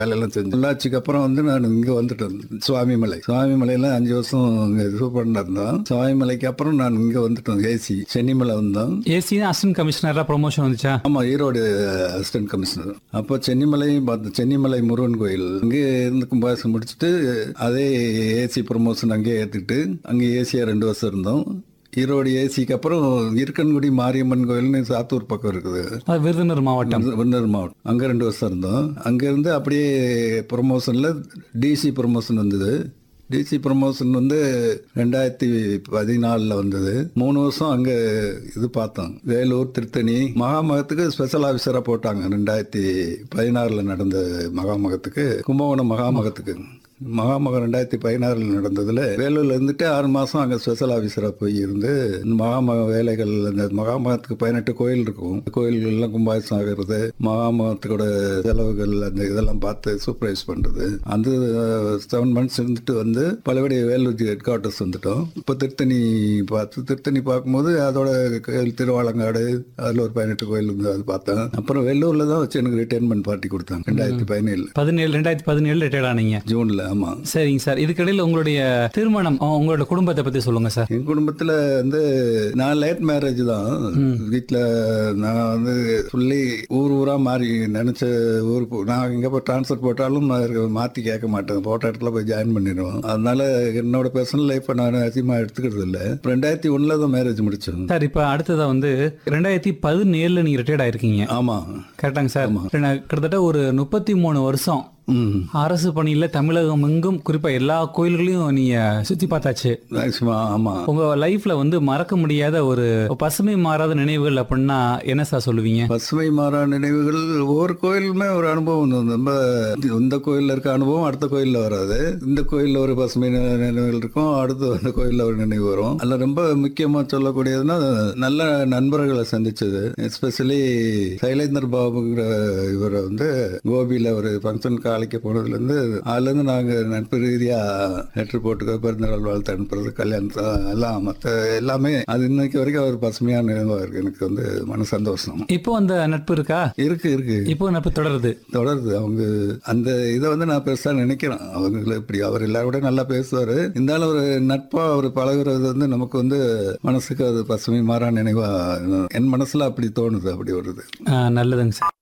வேலையெல்லாம் செஞ்சு உள்ளாட்சிக்கு அப்புறம் வந்து நான் இங்கே வந்துட்டேன் சுவாமிமலை சுவாமிமலையில அஞ்சு வருஷம் இங்கே சூப்பரண்டாக இருந்தோம் சுவாமிமலைக்கு அப்புறம் நான் இங்கே வந்துட்டோம் ஏசி சென்னிமலை வந்தோம் ஏசி அசிஸ்டன்ட் கமிஷனரா ப்ரொமோஷன் வந்துச்சா ஆமா ஈரோடு அசிஸ்டன்ட் கமிஷனர் அப்போ சென்னிமலையும் பார்த்தோம் சென்னிமலை முருகன் கோயில் அங்கே இருந்து கும்பாசம் முடிச்சுட்டு அதே ஏசி ப்ரொமோஷன் அங்கேயே ஏற்றுக்கிட்டு அங்கே ஏசியாக ரெண்டு வருஷம் இருந்தோம் ஈரோடு ஏசிக்கு அப்புறம் இருக்கன்குடி மாரியம்மன் கோயில்னு சாத்தூர் பக்கம் இருக்குது அது விருதுநகர் மாவட்டம் விருந்தர் மாவட்டம் அங்கே ரெண்டு வருஷம் இருந்தோம் அங்கேருந்து அப்படியே ப்ரொமோஷனில் டிசி ப்ரொமோஷன் வந்தது டிசி ப்ரொமோஷன் வந்து ரெண்டாயிரத்தி பதினாலில் வந்தது மூணு வருஷம் அங்கே இது பார்த்தோம் வேலூர் திருத்தணி மகாமகத்துக்கு ஸ்பெஷல் ஆஃபீஸராக போட்டாங்க ரெண்டாயிரத்தி பதினாறில் நடந்த மகாமகத்துக்கு கும்பகோணம் மகாமகத்துக்கு மகாமகம் ரெண்டாயிரத்தி பதினாறில் நடந்ததுல வேலூர்ல இருந்துட்டு ஆறு மாசம் அங்க ஸ்பெஷல் ஆபீசரா போய் இருந்து இந்த மகாமக வேலைகள் அந்த மகாமகத்துக்கு பதினெட்டு கோயில் இருக்கும் கோயில்கள் எல்லாம் கும்பாபிஷம் ஆகிறது மகாமகத்துக்கோட செலவுகள் அந்த இதெல்லாம் பார்த்து சூப்பர்வைஸ் பண்றது அந்த செவன் மந்த்ஸ் இருந்துட்டு வந்து பலபடி வேலூர் ஹெட் குவார்ட்டர்ஸ் வந்துட்டோம் இப்போ திருத்தணி பார்த்து திருத்தணி பார்க்கும்போது அதோட கோயில் திருவாலங்காடு அதுல ஒரு பதினெட்டு கோயில் இருந்து அது பார்த்தேன் அப்புறம் வெள்ளூர்ல தான் வச்சு எனக்கு ரிட்டைர்மெண்ட் பார்ட்டி கொடுத்தாங்க ரெண்டாயிரத்தி பதினேழு பதினேழு ரெண்டாயிரத்தி பதினேழு ரிட்டையர்ட் ஆனீங்க ஜூன்ல ஆமா சரிங்க சார் இதுக்கிடையில் உங்களுடைய திருமணம் அஹ், உங்களோட குடும்பத்தை பத்தி சொல்லுங்க சார் என் குடும்பத்துல வந்து நான் லேட் மேரேஜ் தான் வீட்ல நான் வந்து சொல்லி ஊர் ஊரா மாறி நினைச்ச ஊர் போ- நான் எங்க போய் டிரான்ஸ்ஃபர் போட்டாலும் நான் இருக்க- மாத்தி கேட்க மாட்டேன் போட்ட இடத்துல போய் ஜாயின் பண்ணிடுவோம் அதனால என்னோட பர்சனல் லைஃப்பை நான் அதிகமா எடுத்துக்கிறது இல்ல ரெண்டாயிரத்தி ஒண்ணுல தான் மேரேஜ் முடிச்சோம் சார் இப்ப அடுத்ததா வந்து ரெண்டாயிரத்தி பதினேழுல நீங்க ரிட்டையர்ட் ஆயிருக்கீங்க ஆமா கரெக்டாங்க சார் ரெண்டா- கிட்டத்தட்ட ஒரு முப்பத்தி மூணு வருஷம் ம் அரசு பணியில தமிழகம் எங்கும் குறிப்பா எல்லா கோயில்களையும் நீங்க சுத்தி பார்த்தாச்சு மேக்சிமம் ஆமா உங்க லைஃப்ல வந்து மறக்க முடியாத ஒரு பசுமை மாறாத நினைவுகள் அப்படின்னா என்ன சார் சொல்லுவீங்க பசுமை மாறா நினைவுகள் ஒவ்வொரு கோயிலுமே ஒரு அனுபவம் தான். நம்ம இந்த கோயில்ல இருக்க அனுபவம் அடுத்த கோயில்ல வராது இந்த கோயில்ல ஒரு பசுமை நி- நினைவுகள் இருக்கும் அடுத்து அந்த கோயில்ல ஒரு நினைவு வரும் அதுல ரொம்ப முக்கியமா சொல்லக்கூடியதுன்னா நல்ல நண்பர்களை சந்திச்சது எஸ்பெஷலி சைலேந்தர் பாபுங்கிற இவரை வந்து கோபியில ஒரு ஃபங்க்ஷனுக்கு அழைக்க போனதுல இருந்து அதுல இருந்து நாங்க நட்பு ரீதியா லெட்டர் போட்டுக்க பிறந்தநாள் வாழ்த்து அனுப்புறது கல்யாணத்தை எல்லாம் மத்த எல்லாமே அது இன்னைக்கு வரைக்கும் ஒரு பசுமையான நினைவா இருக்கு எனக்கு வந்து மன சந்தோஷம் இப்போ அந்த நட்பு இருக்கா இருக்கு இருக்கு இப்போ நட்பு தொடருது தொடருது அவங்க அந்த இதை வந்து நான் பெருசா நினைக்கிறேன் அவங்க இப்படி அவர் எல்லாரோட நல்லா பேசுவாரு இருந்தாலும் ஒரு நட்பா அவர் பழகுறது வந்து நமக்கு வந்து மனசுக்கு அது பசுமை மாறா நினைவா என் மனசுல அப்படி தோணுது அப்படி வருது ஆஹ் நல்லதுங்க சார்